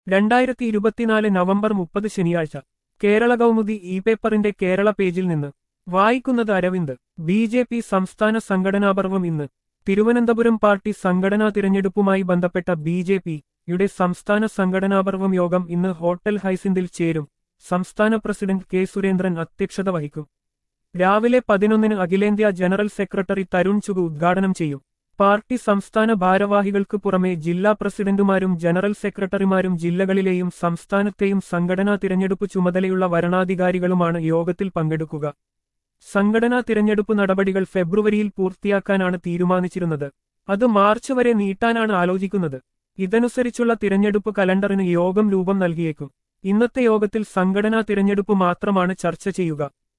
രണ്ടായിരത്തി ഇരുപത്തിനാല് നവംബർ മുപ്പത് ശനിയാഴ്ച കേരള കൗമുദി ഇ പേപ്പറിന്റെ കേരള പേജിൽ നിന്ന് വായിക്കുന്നത് അരവിന്ദ് ബി ജെ പി സംസ്ഥാന സംഘടനാപർവം ഇന്ന് തിരുവനന്തപുരം പാർട്ടി സംഘടനാ തിരഞ്ഞെടുപ്പുമായി ബന്ധപ്പെട്ട ബി ജെ പിയുടെ സംസ്ഥാന സംഘടനാപർവം യോഗം ഇന്ന് ഹോട്ടൽ ഹൈസിന്തിൽ ചേരും സംസ്ഥാന പ്രസിഡന്റ് കെ സുരേന്ദ്രൻ അധ്യക്ഷത വഹിക്കും രാവിലെ പതിനൊന്നിന് അഖിലേന്ത്യാ ജനറൽ സെക്രട്ടറി തരുൺ ചുഗു ഉദ്ഘാടനം ചെയ്യും പാർട്ടി സംസ്ഥാന ഭാരവാഹികൾക്ക് പുറമെ ജില്ലാ പ്രസിഡന്റുമാരും ജനറൽ സെക്രട്ടറിമാരും ജില്ലകളിലെയും സംസ്ഥാനത്തെയും സംഘടനാ തിരഞ്ഞെടുപ്പ് ചുമതലയുള്ള വരണാധികാരികളുമാണ് യോഗത്തിൽ പങ്കെടുക്കുക സംഘടനാ തിരഞ്ഞെടുപ്പ് നടപടികൾ ഫെബ്രുവരിയിൽ പൂർത്തിയാക്കാനാണ് തീരുമാനിച്ചിരുന്നത് അത് മാർച്ച് വരെ നീട്ടാനാണ് ആലോചിക്കുന്നത് ഇതനുസരിച്ചുള്ള തിരഞ്ഞെടുപ്പ് കലണ്ടറിന് യോഗം രൂപം നൽകിയേക്കും ഇന്നത്തെ യോഗത്തിൽ സംഘടനാ തിരഞ്ഞെടുപ്പ് മാത്രമാണ് ചർച്ച ചെയ്യുക